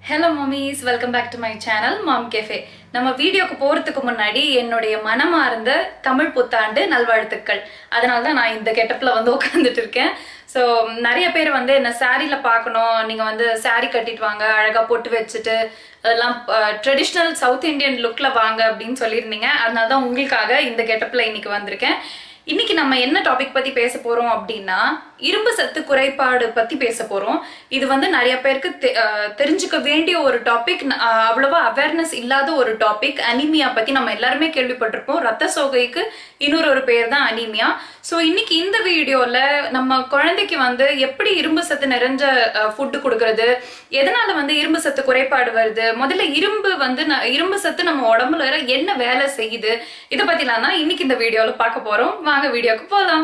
hello mummies welcome back to my channel mom cafe நம்ம வீடியோக்கு போறதுக்கு முன்னாடி என்னுடைய மனமார்ந்த தமிழ் புத்தாண்டு நல்வாழ்த்துக்கள் அதனால தான் நான் இந்த கெட்டப்ல வந்து உட்காந்துட்டு இருக்கேன் ஸோ நிறைய பேர் வந்து என்ன சாரியில பார்க்கணும் நீங்க வந்து saree கட்டிட்டு வாங்க அழகா பொட்டு வச்சுட்டு அதெல்லாம் ட்ரெடிஷ்னல் சவுத் இந்தியன் லுக்ல வாங்க அப்படின்னு சொல்லியிருந்தீங்க அதனால தான் உங்களுக்காக இந்த கெட்டப்ல இன்னைக்கு வந்திருக்கேன் இன்னைக்கு நம்ம என்ன டாபிக் பத்தி பேச போறோம் அப்படின்னா இரும்பு சத்து குறைபாடு பத்தி பேச போறோம் இது வந்து நிறைய பேருக்கு தெ- அஹ் தெரிஞ்சுக்க வேண்டிய ஒரு டாபிக் அவ்வளவா அவேர்னஸ் இல்லாத ஒரு டாபிக் அனிமியா பத்தி நம்ம எல்லாருமே கேள்விப்பட்டிருப்போம் ரத்த சோகைக்கு இன்னொரு ஒரு பேர் தான் அனிமியா ஸோ இன்னைக்கு இந்த வீடியோல நம்ம குழந்தைக்கு வந்து எப்படி இரும்பு சத்து நிறைஞ்ச ஃபுட்டு கொடுக்கறது எதனால வந்து இரும்பு சத்து குறைபாடு வருது முதல்ல இரும்பு வந்து ந- இரும்பு சத்து நம்ம உடம்புல என்ன வேலை செய்யுது இதை பத்திலாம் தான் இன்னைக்கு இந்த வீடியோல பார்க்க போறோம் வாங்க வீடியோக்கு போலாம்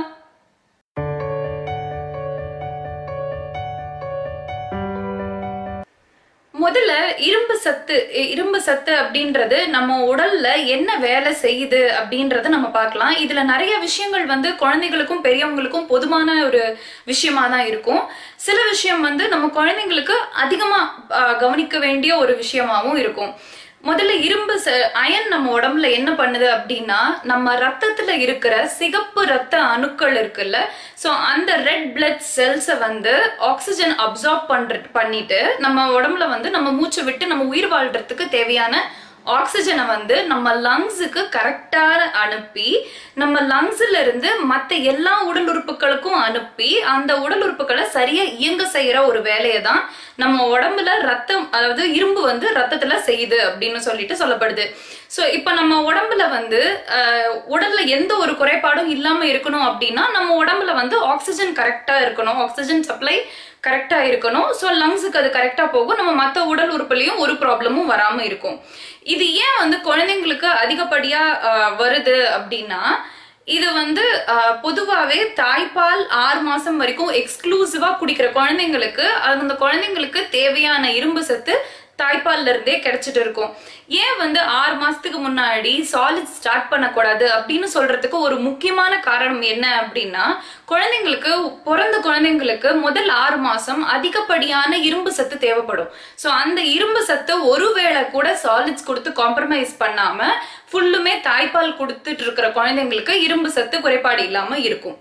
முதல்ல இரும்பு சத்து இ- இரும்பு சத்து அப்படின்றது நம்ம உடல்ல என்ன வேலை செய்யுது அப்படின்றத நம்ம பார்க்கலாம் இதுல நிறைய விஷயங்கள் வந்து குழந்தைகளுக்கும் பெரியவங்களுக்கும் பொதுவான ஒரு விஷயமா தான் இருக்கும் சில விஷயம் வந்து நம்ம குழந்தைங்களுக்கு அதிகமா ஆஹ், கவனிக்க வேண்டிய ஒரு விஷயமாவும் இருக்கும் முதல்ல இரும்பு அயன் நம்ம உடம்புல என்ன பண்ணுது அப்படின்னா நம்ம ரத்தத்துல இருக்கிற சிகப்பு ரத்த அணுக்கள் இருக்குல்ல சோ அந்த ரெட் பிளட் செல்ஸை வந்து ஆக்சிஜன் அப்சார்ப் பண்ற பண்ணிட்டு நம்ம உடம்புல வந்து நம்ம மூச்சு விட்டு நம்ம உயிர் வாழ்றதுக்கு தேவையான ஆக்சிஜனை வந்து நம்ம லங்ஸுக்கு கரெக்டாக அனுப்பி நம்ம லங்ஸ்ல இருந்து மற்ற எல்லா உடல் உறுப்புகளுக்கும் அனுப்பி அந்த உடல் உறுப்புகளை சரியா இயங்க செய்யற ஒரு வேலையை தான் நம்ம உடம்புல ரத்தம் அதாவது இரும்பு வந்து ரத்தத்துல செய்யுது அப்படின்னு சொல்லிட்டு சொல்லப்படுது ஸோ இப்போ நம்ம உடம்புல வந்து அஹ், உடல்ல எந்த ஒரு குறைபாடும் இல்லாம இருக்கணும் அப்படின்னா நம்ம உடம்புல வந்து ஆக்சிஜன் கரெக்டா இருக்கணும் ஆக்சிஜன் சப்ளை கரெக்டா இருக்கணும் ஸோ லங்ஸுக்கு அது கரெக்டா போகும் நம்ம மற்ற உடல் உறுப்புலையும் ஒரு ப்ராப்ளமும் வராம இருக்கும் இது ஏன் வந்து குழந்தைங்களுக்கு அதிகப்படியா அஹ், வருது அப்படின்னா இது வந்து அஹ், பொதுவாவே தாய்ப்பால் ஆறு மாசம் வரைக்கும் எக்ஸ்க்ளூசிவா குடிக்கிற குழந்தைங்களுக்கு அந்த குழந்தைங்களுக்கு தேவையான இரும்பு சத்து தாய்ப்பால்ல இருந்தே கிடைச்சிட்டு இருக்கும் ஏன் வந்து ஆறு மாசத்துக்கு முன்னாடி சாலிட் ஸ்டார்ட் பண்ணக்கூடாது அப்படின்னு சொல்றதுக்கு ஒரு முக்கியமான காரணம் என்ன அப்படின்னா குழந்தைங்களுக்கு பிறந்த குழந்தைங்களுக்கு முதல் ஆறு மாசம் அதிகப்படியான இரும்பு சத்து தேவைப்படும் ஸோ அந்த இரும்பு சத்து ஒருவேளை கூட சாலிட்ஸ் கொடுத்து காம்ப்ரமைஸ் பண்ணாம ஃபுல்லுமே தாய்ப்பால் கொடுத்துட்டு இருக்கிற குழந்தைங்களுக்கு இரும்பு சத்து குறைபாடு இல்லாம இருக்கும்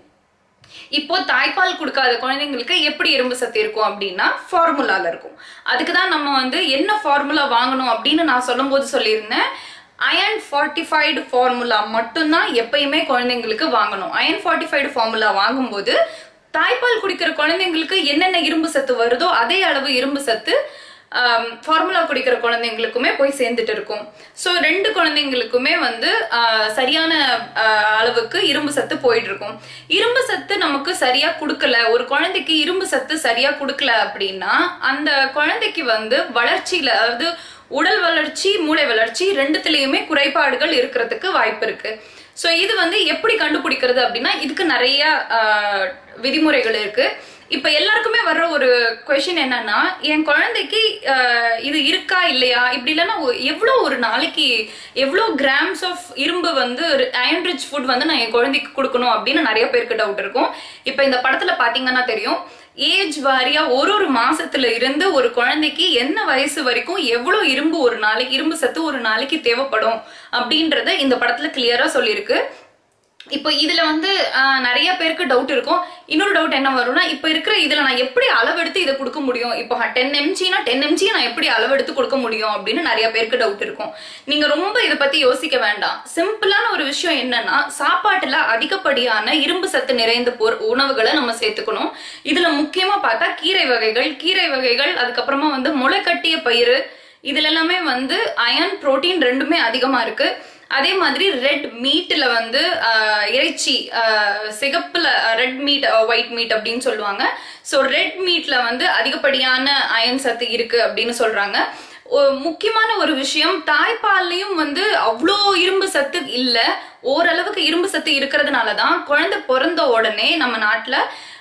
இப்போ தாய்ப்பால் கொடுக்காத குழந்தைங்களுக்கு எப்படி இரும்பு சத்து இருக்கும் அப்படின்னா ஃபார்முலால இருக்கும் அதுக்கு தான் நம்ம வந்து என்ன ஃபார்முலா வாங்கணும் அப்படின்னு நான் சொல்லும்போது சொல்லியிருந்தேன் அயன் ஃபார்ட்டிஃபைடு ஃபார்முலா மட்டும்தான் எப்பயுமே குழந்தைங்களுக்கு வாங்கணும் அயன் ஃபார்ட்டிஃபைடு ஃபார்முலா வாங்கும்போது தாய்ப்பால் குடிக்கிற குழந்தைங்களுக்கு என்னென்ன இரும்பு சத்து வருதோ அதே அளவு இரும்பு சத்து ஃபார்முலா குடிக்கிற குழந்தைங்களுக்குமே போய் சேர்ந்துட்டு இருக்கும் ஸோ ரெண்டு குழந்தைங்களுக்குமே வந்து ஆஹ், சரியான ஆஹ், அளவுக்கு இரும்பு சத்து போயிட்டு இருக்கும் இரும்பு சத்து நமக்கு சரியா கொடுக்கல ஒரு குழந்தைக்கு இரும்பு சத்து சரியா கொடுக்கல அப்படின்னா அந்த குழந்தைக்கு வந்து வளர்ச்சியில அதாவது உடல் வளர்ச்சி மூளை வளர்ச்சி ரெண்டுத்துலயுமே குறைபாடுகள் இருக்கிறதுக்கு வாய்ப்பு இருக்கு ஸோ இது வந்து எப்படி கண்டுபிடிக்கிறது அப்படின்னா இதுக்கு நிறைய ஆஹ், விதிமுறைகள் இருக்கு இப்ப எல்லாருக்குமே வர்ற ஒரு கொஷின் என்னன்னா என் குழந்தைக்கு ஆஹ், இது இருக்கா இல்லையா இப்படி இல்லைன்னா ஒ- எவ்வளோ ஒரு நாளைக்கு எவ்வளோ கிராம்ஸ் ஆஃப் இரும்பு வந்து அயன் ரிச் ஃபுட் வந்து நான் என் குழந்தைக்கு கொடுக்கணும் அப்படின்னு நிறைய பேருக்கு டவுட் இருக்கும் இப்ப இந்த படத்துல பாத்தீங்கன்னா தெரியும் ஏஜ் வாரியா ஒரு ஒரு மாசத்துல இருந்து ஒரு குழந்தைக்கு என்ன வயசு வரைக்கும் எவ்வளவு இரும்பு ஒரு நாளைக்கு இரும்பு சத்து ஒரு நாளைக்கு தேவைப்படும் அப்படின்றத இந்த படத்துல கிளியரா சொல்லியிருக்கு இப்போ இதுல வந்து ஆஹ், நிறைய பேருக்கு டவுட் இருக்கும் இன்னொரு டவுட் என்ன வரும்னா இப்போ இருக்கிற இதுல நான் எப்படி அளவெடுத்து இதை கொடுக்க முடியும் இப்போ டென் எம்ஜினா டென் எம்ஜி நான் எப்படி அளவெடுத்து கொடுக்க முடியும் அப்படின்னு நிறைய பேருக்கு டவுட் இருக்கும் நீங்க ரொம்ப இதை பத்தி யோசிக்க வேண்டாம் சிம்பிளான ஒரு விஷயம் என்னன்னா சாப்பாட்டுல அதிகப்படியான இரும்பு சத்து நிறைந்த பொரு உணவுகளை நம்ம சேர்த்துக்கணும் இதுல முக்கியமா பார்த்தா கீரை வகைகள் கீரை வகைகள் அதுக்கப்புறமா வந்து முளைக்கட்டிய பயிறு இதுல எல்லாமே வந்து அயன் புரோட்டீன் ரெண்டுமே அதிகமா இருக்கு அதே மாதிரி ரெட் மீட்ல வந்து ஆஹ், இறைச்சி ஆஹ், சிகப்புல ரெட் மீட் ஒயிட் மீட் அப்படின்னு சொல்லுவாங்க ஸோ ரெட் மீட்ல வந்து அதிகப்படியான அயன் சத்து இருக்கு அப்படின்னு சொல்றாங்க ஒ- முக்கியமான ஒரு விஷயம் தாய்ப்பால்லையும் வந்து அவ்வளோ இரும்பு சத்து இல்ல ஓரளவுக்கு இரும்பு சத்து இருக்கிறதுனால தான் குழந்தை பிறந்த உடனே நம்ம நாட்டுல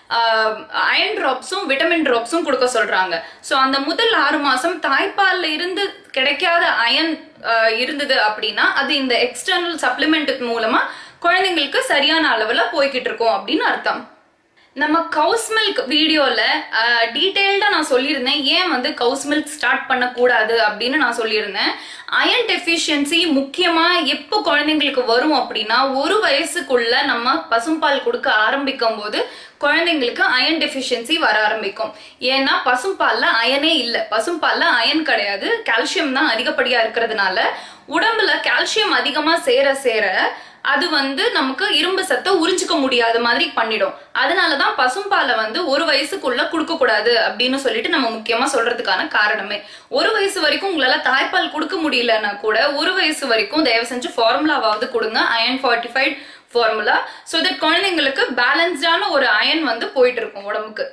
அயன் ட்ராப்ஸும் விட்டமின் ட்ராப்ஸும் கொடுக்க சொல்றாங்க ஸோ அந்த முதல் ஆறு மாசம் தாய்ப்பால்ல இருந்து கிடைக்காத அயன் இருந்தது அப்படின்னா அது இந்த எக்ஸ்டர்னல் சப்ளிமெண்ட் மூலமா குழந்தைங்களுக்கு சரியான அளவுல போய்கிட்டு இருக்கும் அப்படின்னு அர்த்தம் நம்ம கவுஸ் மில்க் வீடியோல டீட்டெயில்டா நான் சொல்லியிருந்தேன் ஏன் வந்து கவுஸ் மில்க் ஸ்டார்ட் பண்ணக்கூடாது அப்படின்னு நான் சொல்லியிருந்தேன் அயன் டெஃபிஷியன்சி முக்கியமா எப்போ குழந்தைங்களுக்கு வரும் அப்படின்னா ஒரு வயசுக்குள்ள நம்ம பசும்பால் கொடுக்க ஆரம்பிக்கும் போது குழந்தைங்களுக்கு அயன் டெஃபிஷியன்சி வர ஆரம்பிக்கும் ஏன்னா பசும்பால்ல அயனே இல்லை பசும்பால்ல அயன் கிடையாது கால்சியம் தான் அதிகப்படியா இருக்கிறதுனால உடம்புல கால்சியம் அதிகமா சேர சேர அது வந்து நமக்கு இரும்பு சத்தை உறிஞ்சிக்க முடியாத மாதிரி பண்ணிடும் அதனாலதான் பசும்பாலை வந்து ஒரு வயசுக்குள்ள கொடுக்க கூடாது அப்படின்னு சொல்லிட்டு நம்ம முக்கியமா சொல்றதுக்கான காரணமே ஒரு வயசு வரைக்கும் உங்களால தாய்ப்பால் கொடுக்க முடியலன்னா கூட ஒரு வயசு வரைக்கும் தயவு செஞ்சு ஃபார்முலாவாவது கொடுங்க iron fortified formula so that குழந்தைங்களுக்கு பேலன்ஸ்டான ஒரு அயன் வந்து போயிட்டு இருக்கும் உடம்புக்கு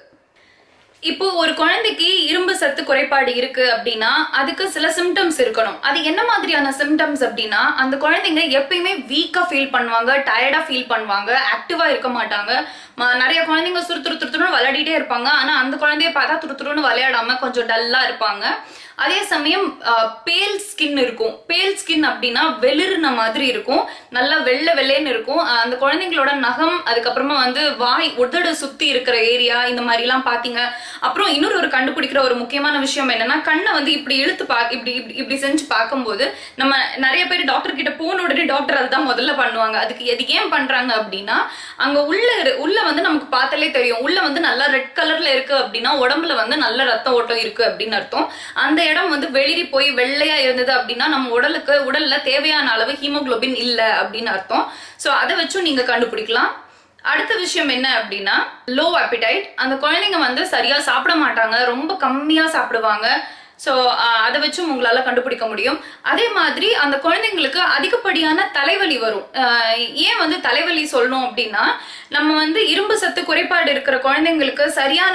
இப்போ ஒரு குழந்தைக்கு இரும்பு சத்து குறைபாடு இருக்கு அப்படின்னா அதுக்கு சில சிம்டம்ஸ் இருக்கணும் அது என்ன மாதிரியான சிம்டம்ஸ் அப்படின்னா அந்த குழந்தைங்க எப்பயுமே வீக்கா ஃபீல் பண்ணுவாங்க டயர்டா ஃபீல் பண்ணுவாங்க ஆக்டிவா இருக்க மாட்டாங்க ம- நிறைய குழந்தைங்க சுறு துரு துரு துருன்னு விளையாடிட்டே இருப்பாங்க ஆனா அந்த குழந்தைய பார்த்தா துரு துருன்னு விளையாடாம கொஞ்சம் டல்லா இருப்பாங்க அதே சமயம் பேல் ஸ்கின் இருக்கும் பேல் ஸ்கின் அப்படின்னா வெளிர்ன மாதிரி இருக்கும் நல்லா வெள்ளை வெள்ளைன்னு இருக்கும் அஹ் அந்த குழந்தைங்களோட நகம் அதுக்கப்புறமா வந்து வாய் உதடு சுத்தி இருக்கிற ஏரியா இந்த மாதிரி எல்லாம் பாத்தீங்க அப்புறம் இன்னொரு ஒரு கண்டுபிடிக்கிற ஒரு முக்கியமான விஷயம் என்னன்னா கண்ணை வந்து இப்படி இழுத்து பா இப்படி இப்படி இப்படி செஞ்சு பார்க்கும்போது நம்ம நிறைய பேர் டாக்டர் கிட்ட போன உடனே டாக்டர் அதுதான் முதல்ல பண்ணுவாங்க அதுக்கு எது ஏன் பண்றாங்க அப்படின்னா அங்க உள்ள இரு- உள்ள வந்து நமக்கு பார்த்தாலே தெரியும் உள்ள வந்து நல்லா ரெட் கலர்ல இருக்கு அப்படின்னா உடம்புல வந்து நல்ல ரத்த ஓட்டம் இருக்கு அப்படின்னு அர்த்தம் அந்த இடம் வந்து வெளிரி போய் வெள்ளையா இருந்தது அப்படின்னா நம்ம உடலுக்கு உடல்ல தேவையான அளவு ஹீமோகுளோபின் இல்ல அப்படின்னு அர்த்தம் சோ அதை வச்சும் நீங்க கண்டுபிடிக்கலாம் அடுத்த விஷயம் என்ன அப்படின்னா லோ appetite அந்த குழந்தைங்க வந்து சரியா சாப்பிட மாட்டாங்க ரொம்ப கம்மியா சாப்பிடுவாங்க ஸோ அதை வச்சும் உங்களால கண்டுபிடிக்க முடியும் அதே மாதிரி அந்த குழந்தைங்களுக்கு அதிகப்படியான தலைவலி வரும் ஆஹ் ஏன் வந்து தலைவலி சொல்லணும் அப்படின்னா நம்ம வந்து இரும்பு சத்து குறைபாடு இருக்கிற குழந்தைங்களுக்கு சரியான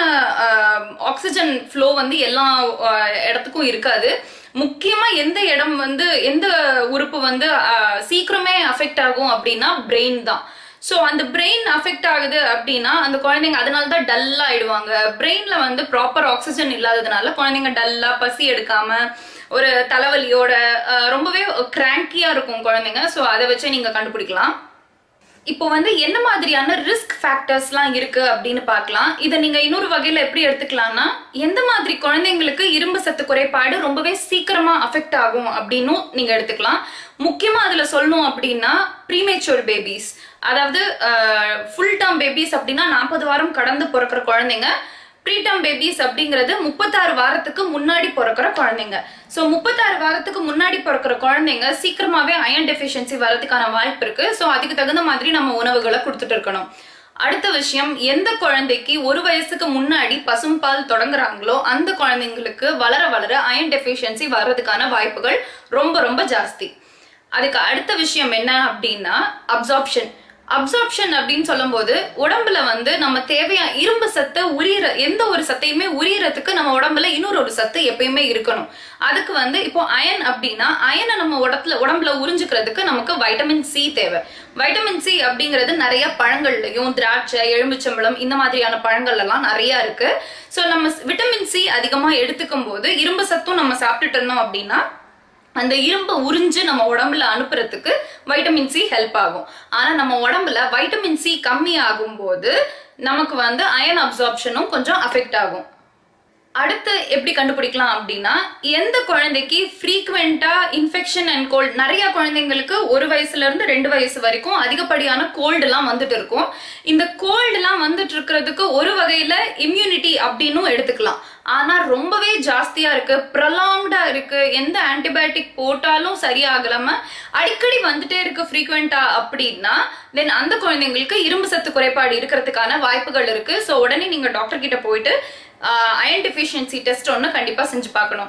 ஆக்சிஜன் ஃப்ளோ வந்து எல்லா ஆஹ் இடத்துக்கும் இருக்காது முக்கியமா எந்த இடம் வந்து எந்த உறுப்பு வந்து ஆஹ் சீக்கிரமே அஃபெக்ட் ஆகும் அப்படின்னா பிரெயின் தான் ஸோ அந்த பிரெயின் அஃபெக்ட் ஆகுது அப்படின்னா அந்த குழந்தைங்க அதனால தான் டல்லா ஆயிடுவாங்க பிரெயின்ல வந்து ப்ராப்பர் ஆக்சிஜன் இல்லாததுனால குழந்தைங்க டல்லா பசி எடுக்காம ஒரு தலைவலியோட ஆஹ் ரொம்பவே கிராங்கியா இருக்கும் குழந்தைங்க ஸோ அதை வச்சு நீங்க கண்டுபிடிக்கலாம் இப்போ வந்து என்ன மாதிரியான ரிஸ்க் ஃபேக்டர்ஸ்லாம் இருக்கு அப்படின்னு பார்க்கலாம் இதை நீங்க இன்னொரு வகையில எப்படி எடுத்துக்கலாம்னா எந்த மாதிரி குழந்தைங்களுக்கு இரும்பு சத்து குறைபாடு ரொம்பவே சீக்கிரமா அஃபெக்ட் ஆகும் அப்படின்னும் நீங்க எடுத்துக்கலாம் முக்கியமா அதுல சொல்லணும் அப்படின்னா ப்ரீமேச்சூர் பேபிஸ் அதாவது ஃபுல் டேர்ம் பேபிஸ் அப்படின்னா நாற்பது வாரம் கடந்து பிறக்கிற குழந்தைங்க ப்ரீடம் பேபிஸ் அப்படிங்கிறது முப்பத்தாறு வாரத்துக்கு முன்னாடி பிறக்கிற குழந்தைங்க ஸோ முப்பத்தாறு வாரத்துக்கு முன்னாடி பிறக்கிற குழந்தைங்க சீக்கிரமாவே அயன் டெஃபிஷியன்சி வரதுக்கான வாய்ப்பு இருக்கு ஸோ அதுக்கு தகுந்த மாதிரி நம்ம உணவுகளை கொடுத்துட்டு இருக்கணும் அடுத்த விஷயம் எந்த குழந்தைக்கு ஒரு வயசுக்கு முன்னாடி பசும்பால் தொடங்குறாங்களோ அந்த குழந்தைங்களுக்கு வளர வளர அயன் டெஃபிஷியன்சி வர்றதுக்கான வாய்ப்புகள் ரொம்ப ரொம்ப ஜாஸ்தி அதுக்கு அடுத்த விஷயம் என்ன அப்படின்னா அப்சார்ப்ஷன் அப்சார்ப்ஷன் அப்படின்னு சொல்லும்போது உடம்புல வந்து நம்ம தேவையா இரும்பு சத்தை உரியற எந்த ஒரு சத்தையுமே உரியறதுக்கு நம்ம உடம்புல இன்னொரு ஒரு சத்து எப்பயுமே இருக்கணும் அதுக்கு வந்து இப்போ அயன் அப்படின்னா அயனை நம்ம உடம்புல உடம்புல உறிஞ்சுக்கிறதுக்கு நமக்கு வைட்டமின் சி தேவை வைட்டமின் சி அப்படிங்கிறது நிறைய பழங்கள்லயும் திராட்சை எலுமிச்சம்பழம் இந்த மாதிரியான பழங்கள் எல்லாம் நிறைய இருக்கு ஸோ நம்ம விட்டமின் சி அதிகமா எடுத்துக்கும் போது இரும்பு சத்தும் நம்ம சாப்பிட்டுட்டு இருந்தோம் அப்படின்னா அந்த இரும்பை உறிஞ்சு நம்ம உடம்புல அனுப்புறதுக்கு வைட்டமின் சி ஹெல்ப் ஆகும் ஆனா நம்ம உடம்புல வைட்டமின் சி கம்மி ஆகும்போது நமக்கு வந்து அயன் அப்சார்ப்ஷனும் கொஞ்சம் அஃபெக்ட் ஆகும் அடுத்து எப்படி கண்டுபிடிக்கலாம் அப்படின்னா எந்த குழந்தைக்கு ஃப்ரீக்வெண்டா இன்ஃபெக்ஷன் அண்ட் கோல்ட் நிறைய குழந்தைங்களுக்கு ஒரு வயசுல இருந்து ரெண்டு வயசு வரைக்கும் அதிகப்படியான கோல்டு எல்லாம் வந்துட்டு இருக்கும் இந்த கோல்டு எல்லாம் வந்துட்டு இருக்கிறதுக்கு ஒரு வகையில இம்யூனிட்டி அப்படின்னும் எடுத்துக்கலாம் ஆனா ரொம்பவே ஜாஸ்தியா இருக்கு ப்ரலாங்டா இருக்கு எந்த ஆன்டிபயோட்டிக் போட்டாலும் சரியாகலாம அடிக்கடி வந்துட்டே இருக்கு ஃப்ரீக்வெண்டா அப்படின்னா தென் அந்த குழந்தைங்களுக்கு இரும்பு சத்து குறைபாடு இருக்கிறதுக்கான வாய்ப்புகள் இருக்கு ஸோ உடனே நீங்க டாக்டர் கிட்ட போயிட்டு அயன் டெஃபிஷியன்சி டெஸ்ட் ஒன்று கண்டிப்பா செஞ்சு பார்க்கணும்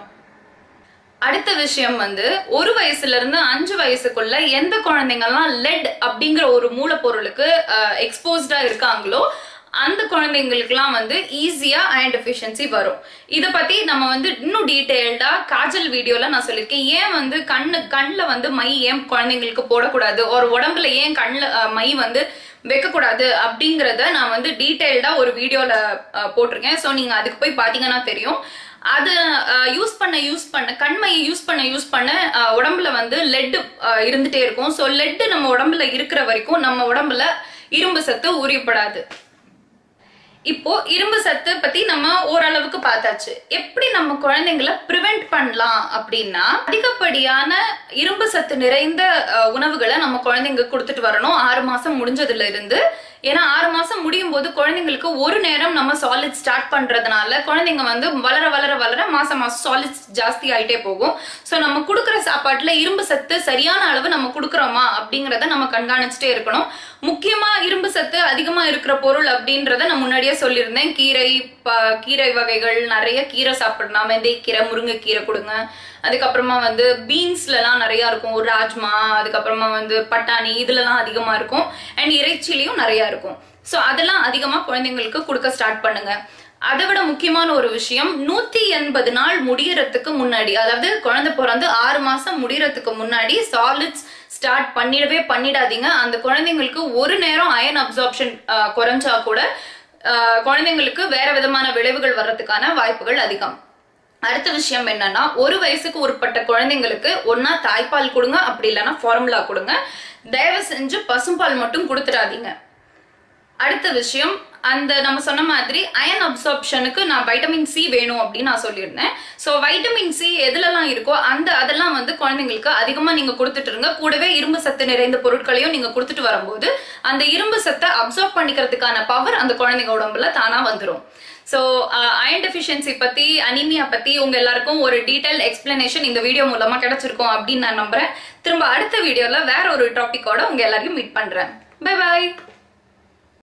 அடுத்த விஷயம் வந்து ஒரு வயசுல இருந்து அஞ்சு வயசுக்குள்ள எந்த குழந்தைங்கலாம் லெட் அப்படிங்கிற ஒரு மூலப்பொருளுக்கு எக்ஸ்போஸ்டா இருக்காங்களோ அந்த குழந்தைங்களுக்குலாம் வந்து ஈஸியா அயன் டெஃபிஷியன்சி வரும் இதை பத்தி நம்ம வந்து இன்னும் டீட்டெயில்டா காஜல் வீடியோல நான் சொல்லியிருக்கேன் ஏன் வந்து கண்ணு கண்ணில் வந்து மை ஏன் குழந்தைங்களுக்கு போடக்கூடாது ஒரு உடம்புல ஏன் கண்ணில் மை வந்து வைக்கக்கூடாது அப்படிங்கிறத நான் வந்து டீட்டெயில்டா ஒரு வீடியோல போட்டிருக்கேன் ஸோ நீங்க அதுக்கு போய் பாத்தீங்கன்னா தெரியும் அது யூஸ் பண்ண யூஸ் பண்ண கண்மையை யூஸ் பண்ண யூஸ் பண்ண அஹ், உடம்புல வந்து லெட் இருந்துட்டே இருக்கும் ஸோ லெட் நம்ம உடம்புல இருக்கிற வரைக்கும் நம்ம உடம்புல இரும்பு சத்து உரியப்படாது இப்போ இரும்பு சத்து பத்தி நம்ம ஓரளவுக்கு பார்த்தாச்சு எப்படி நம்ம குழந்தைங்களை ப்ரிவென்ட் பண்ணலாம் அப்படின்னா அதிகப்படியான இரும்பு சத்து நிறைந்த அஹ், உணவுகளை நம்ம குழந்தைங்க கொடுத்துட்டு வரணும் ஆறு மாசம் முடிஞ்சதுல இருந்து ஏன்னா ஆறு மாசம் முடியும் போது குழந்தைங்களுக்கு ஒரு நேரம் நம்ம சாலிட் ஸ்டார்ட் பண்றதுனால குழந்தைங்க வந்து வளர வளர வளர மாசம் மாசம் சாலிட்ஸ் ஜாஸ்தி ஆயிட்டே போகும் ஸோ நம்ம கொடுக்குற சாப்பாட்டுல இரும்பு சத்து சரியான அளவு நம்ம கொடுக்குறோமா அப்படிங்கறத நம்ம கண்காணிச்சுட்டே இருக்கணும் முக்கியமா இரும்பு சத்து அதிகமா இருக்கிற பொருள் அப்படின்றத நான் முன்னாடியே சொல்லியிருந்தேன் கீரை ப- கீரை வகைகள் நிறைய கீரை சாப்பிடலாம் வெந்தயக்கீரை முருங்கைக்கீரை கொடுங்க அதுக்கப்புறமா வந்து பீன்ஸ்லலாம் நிறைய இருக்கும் ராஜ்மா அதுக்கப்புறமா வந்து பட்டாணி இதுலலாம் அதிகமா இருக்கும் அண்ட் இறைச்சிலையும் நிறைய இருக்கும் ஸோ அதெல்லாம் அதிகமா குழந்தைங்களுக்கு கொடுக்க ஸ்டார்ட் பண்ணுங்க அதை விட முக்கியமான ஒரு விஷயம் நூத்தி எண்பது நாள் முடியறதுக்கு முன்னாடி அதாவது குழந்தை பிறந்து ஆறு மாசம் முடியறதுக்கு முன்னாடி சாலிட்ஸ் ஸ்டார்ட் பண்ணிடவே பண்ணிடாதீங்க அந்த குழந்தைங்களுக்கு ஒரு நேரம் அயன் அப்சார்ப்ஷன் குறைஞ்சா கூட ஆஹ், குழந்தைங்களுக்கு வேற விதமான விளைவுகள் வர்றதுக்கான வாய்ப்புகள் அதிகம் அடுத்த விஷயம் என்னன்னா ஒரு வயசுக்கு உட்பட்ட குழந்தைங்களுக்கு ஒன்னா தாய்ப்பால் கொடுங்க அப்படி இல்லைன்னா ஃபார்முலா கொடுங்க தயவு செஞ்சு பசும்பால் மட்டும் கொடுத்துடாதீங்க அடுத்த விஷயம் அந்த நம்ம சொன்ன மாதிரி அயன் அப்சார்ப்ஷனுக்கு நான் வைட்டமின் சி வேணும் அப்படின்னு நான் சொல்லியிருந்தேன் ஸோ வைட்டமின் சி எதுலலாம் இருக்கோ அந்த அதெல்லாம் வந்து குழந்தைங்களுக்கு அதிகமா நீங்க கொடுத்துட்டு இருங்க கூடவே இரும்பு சத்து நிறைந்த பொருட்களையும் நீங்க கொடுத்துட்டு வரும்போது அந்த இரும்பு சத்தை அப்சார்ப் பண்ணிக்கிறதுக்கான பவர் அந்த குழந்தைங்க உடம்புல தானா வந்துடும் ஸோ அயன் டெஃபிஷியன்சி பத்தி அனிமியா பத்தி உங்க எல்லாருக்கும் ஒரு டீடைல் எக்ஸ்பிளனேஷன் இந்த வீடியோ மூலமா கிடைச்சிருக்கும் அப்படின்னு நான் நம்புறேன் திரும்ப அடுத்த வீடியோல வேற ஒரு டாபிக்கோட உங்க எல்லாரையும் மீட் பண்றேன் பை பாய்